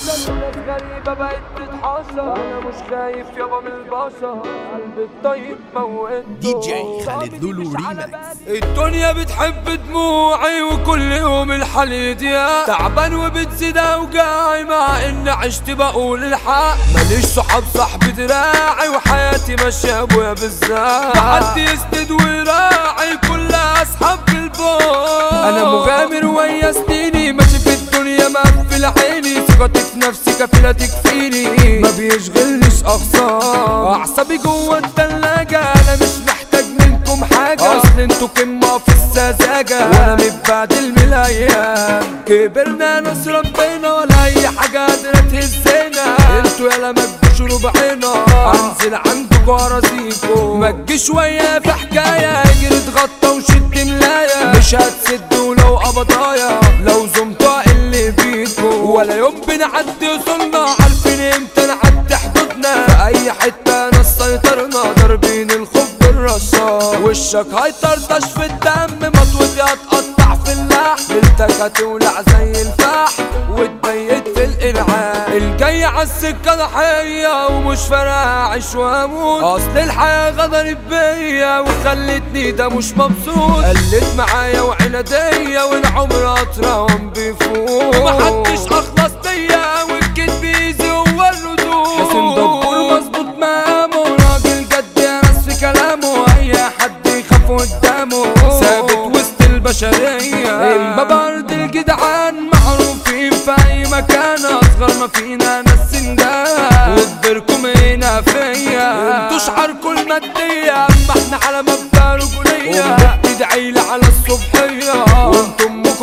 ناس غريبة بقت تتحصى انا مش خايف يابا من البشر قلبي الطيب موت دي جي خالد لولو ريماكس الدنيا بتحب دموعي وكل يوم الحال يضيق تعبان وبتزيد اوجاعي مع ان عشت بقول الحق ماليش صحاب صاحبي دراعي وحياتي ماشيه ابويا بالذات حد يسند ويراعي كلها اصحاب بالبوت انا مغامر ويا سنيني ماشي في الدنيا مقفل عيني ثقتي في نفسي كفيلة تكفيني ما بيشغلنيش اخسار اعصابي جوه التلاجة انا مش محتاج منكم حاجة اصل انتوا قمة في السذاجة وانا متبهدل من الايام كبرنا ناس ربنا ولا اي حاجة قادرة تهزنا انتوا يالا ما تجوش ربعنا انزل عندكوا اراضيكوا ما تجيش ويا في حكاية اجري اتغطى وشد ملاية مش هتسدوا لو قبضايا لو زمتوا اللي بيكوا ولا يوم بنعدي وصلنا عارفين امتى نعدي حدودنا في اي حتة ناس سيطرنا ضاربين الخوف بالرصاص وشك هيطرطش في الدم مطوتي هتقطع في اللحم ليلتك هتولع زي الفحم وتبيت في الانعام الجاي عالسكة ضحية ومش فارقة اعيش واموت اصل الحياة غدرت بيا وخلتني ده مش مبسوط قلت معايا وعنادية والعمر اطرام بيفوت محدش اخلص بيا والكدب ايزي هو الردود حسين دبور مظبوط مقامه راجل جد يا ناس في كلامه اي حد يخاف قدامه ثابت وسط البشرية اما برد الجدعان معروفين في اي مكان اصغر ما فينا ناس سندان وكبركم هنا فيا انتوا شعاركم المادية اما احنا على مبدأ رجولية بتدعي لي على الصبحية وانتم امكم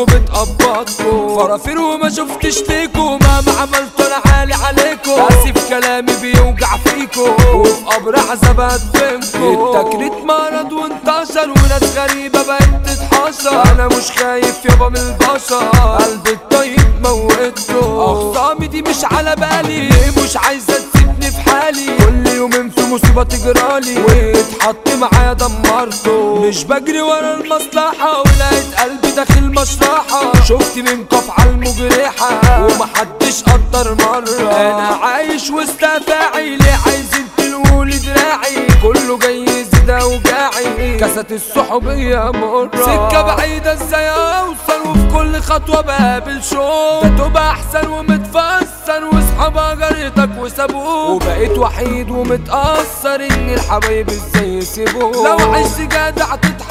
بتقبضكم فرافير وما شفتش ليكوا مهما عملتوا انا عالي عليكم اسف كلامي بيوجع فيكم وفي قبر عذاب هدفنكم التكريت مرض وانتشر وناس غريبة بقت تتحشر انا مش خايف يابا من البشر قلبي الطيب موتكم اخصامي دي مش على بالي مش عايزة تسيبني في حالي كل يومين في مصيبة تجرالي ويتحط معايا دمرته مش بجري ورا المصلحة ولقيت قلبي داخل مشرحة شفت منكم على المجرحة ومحدش قدر مرة انا عايش وسط افاعي ليه عايزين تلقولي دراعي كله جاي يزيد اوجاعي كاسات الصحوبية مرة سكة بعيدة ازاي اوصل وفي كل خطوة بقابل شوق ده تبقى احسن ومتفسر واصحابها جريتك وسابوك وبقيت وحيد ومتأثر ان الحبايب ازاي يسيبوك لو عشت جدع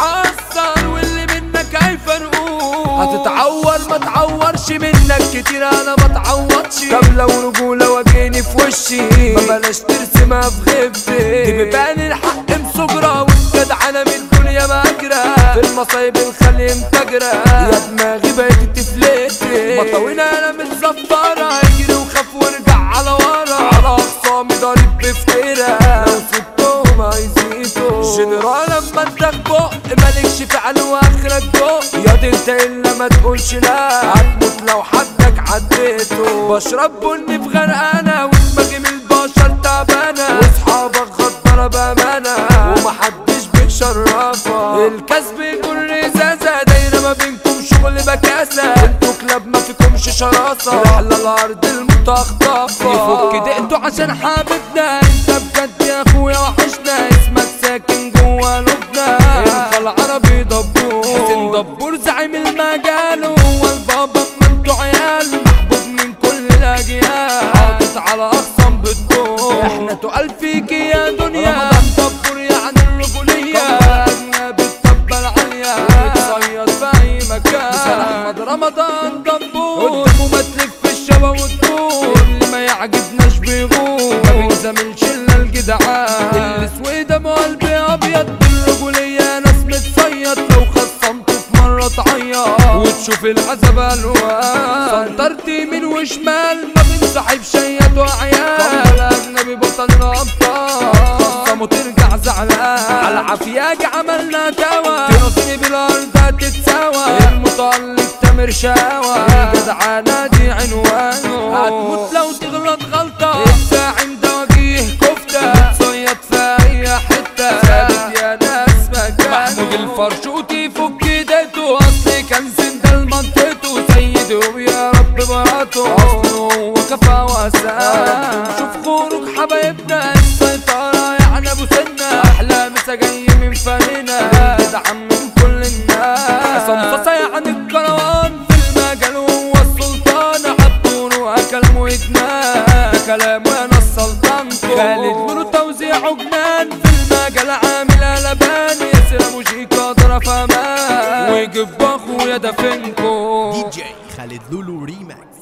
تتحسر واللي منك هيفرقوك هتتعور ما تعورش منك كتير انا ما تعوضش طب لو رجولة واجهني في وشي ما بلاش ترسمها في غيبتي دي بيبان الحق مسجرة والجدع انا من الدنيا مجرى في المصايب الخلي متجرى يا دماغي بقت تفلتي مطاوينا انا متزفرة اجري وخاف وارجع على ورا على اخصامي ضارب بفتيرة لو سبتهم هيزيدوا جنرال اما انت في بق مالكش فعل واخرك بق يا دي انت الا ما تقولش لا هتموت لو حدك عديته بشرب بني في غرقانة ودماغي من البشر تعبانة واصحابك غدارة بامانة ومحدش بيشرفها الكسب يكون ازازة دايرة ما بينكم شغل بكاسة انتوا كلاب ما فيكمش شراسة رحلة الارض المتخطفة يفك دقته عشان حبيبنا انت بجد يا اخويا وحشنا اسمك ساكن جوا لبنا انت العربي دبور حسين دبور زعيم المجال هو البابا ما انتوا عيال محبوب من كل الاجيال حاطط على اقسام بالدور احنا تقال فيك يا دنيا رمضان دبور يعني الرجولية اجنبي الطبة العالية بتصيد في اي مكان مثال احمد رمضان دبور قدامه ما تلف الشبا وتدور اللي ما يعجبناش بيغور ما بيزاملش الا الجدعان السويدة مو قلبي ابيض بالرجولية ناس متصيد لو خصمته في مرة تعيط وتشوف العذاب الوان سنطرت يمين وشمال ما بنصاحب شيات وعيال اجنبي بطل الابطال خصمه ترجع زعلان على عافياج عملنا توا ترصني بالارض هتتساوى المتألق تامر شاوى الجدعانة دي عنوانه هتموت لو تغلط غلطة الساعة عند وجيه كفتة بتصيد في اي حتة ثابت يا ناس مكانه محمود الفرشوطي فك ايديته اصلي كان سند المنطقته سيده يا رب براته اصله هو كفى وسام شوف خورك حبايبنا السيطرة يعني ابو سنة احلى مسا جاي من فرينا دعم من كل الناس صنفصة يعني الكروان في المجال وهو السلطان عبدون وكلامه وجنان كلامه انا السلطان خالد منو توزيعه جنان في المجال عامل قلبان ياسر ابو شيكا قادر فمان ويجيب اخويا ده فينكو دي جي خالد لولو ريماكس